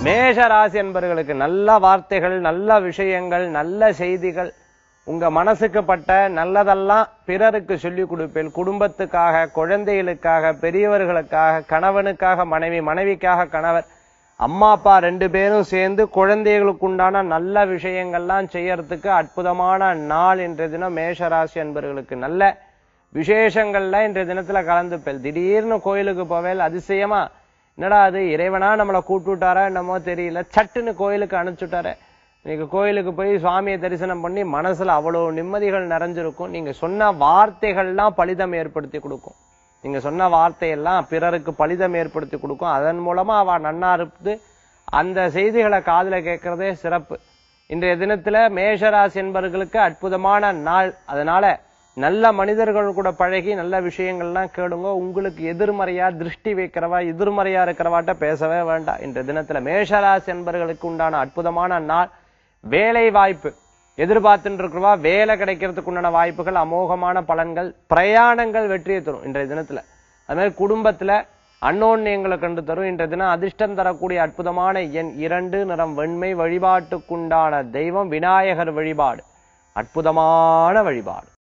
மேஷ ராசி என்பவர்களுக்கு நல்ல வார்த்தைகள் நல்ல விஷயங்கள் நல்ல செய்திகள் உங்க மனசுக்கு பட்ட நல்லதெல்லாம் பிறருக்கு சொல்லிக் கொடுப்பேன் குடும்பத்துக்காக குழந்தைகளுக்காக பெரியவர்களுக்காக கணவனுக்காக மனைவி மனைவிக்காக கணவர் அம்மா அப்பா ரெண்டு பேரும் சேர்ந்து குழந்தைகளுக்கு உண்டான நல்ல விஷயங்கள்லாம் செய்யறதுக்கு அற்புதமான நாள் இன்றைய தினம் மேஷராசி என்பவர்களுக்கு நல்ல விசேஷங்கள்ல இன்றைய தினத்துல கலந்துப்பேன் திடீர்னு கோயிலுக்கு போவேல் அதிசயமா என்னடா அது இறைவனா நம்மளை கூப்பிட்டுட்டாரா என்னமோ தெரியல சட்டுன்னு கோயிலுக்கு அனுப்பிச்சுட்டாரே இன்னைக்கு கோயிலுக்கு போய் சுவாமியை தரிசனம் பண்ணி மனசுல அவ்வளவு நிம்மதிகள் நிறைஞ்சிருக்கும் நீங்க சொன்ன வார்த்தைகள்லாம் பலிதம் ஏற்படுத்தி கொடுக்கும் நீங்க சொன்ன வார்த்தையெல்லாம் பிறருக்கு பலிதம் ஏற்படுத்தி கொடுக்கும் அதன் மூலமா அவ நன்னா இருந்து அந்த செய்திகளை காதுல கேட்கறதே சிறப்பு இன்றைய தினத்துல மேஷராசி என்பவர்களுக்கு அற்புதமான நாள் அதனால நல்ல மனிதர்கள் கூட பழகி நல்ல விஷயங்கள்லாம் கேளுங்க உங்களுக்கு எதிர்மறையா திருஷ்டி வைக்கிறவா எதிர்மறையா இருக்கிறவாட்ட பேசவே வேண்டாம் இன்றைய தினத்துல மேஷராசி என்பவர்களுக்கு உண்டான அற்புதமான நாள் வேலை வாய்ப்பு எதிர்பார்த்துட்டு இருக்கிறவா வேலை கிடைக்கிறதுக்கு உண்டான வாய்ப்புகள் அமோகமான பலன்கள் பிரயாணங்கள் வெற்றியை தரும் இன்றைய தினத்துல அது மாதிரி குடும்பத்துல அன்னோன்யங்களை கண்டு தரும் இன்றைய தினம் அதிர்ஷ்டம் தரக்கூடிய அற்புதமான எண் இரண்டு நிறம் வெண்மை வழிபாட்டுக்குண்டான தெய்வம் விநாயகர் வழிபாடு அற்புதமான வழிபாடு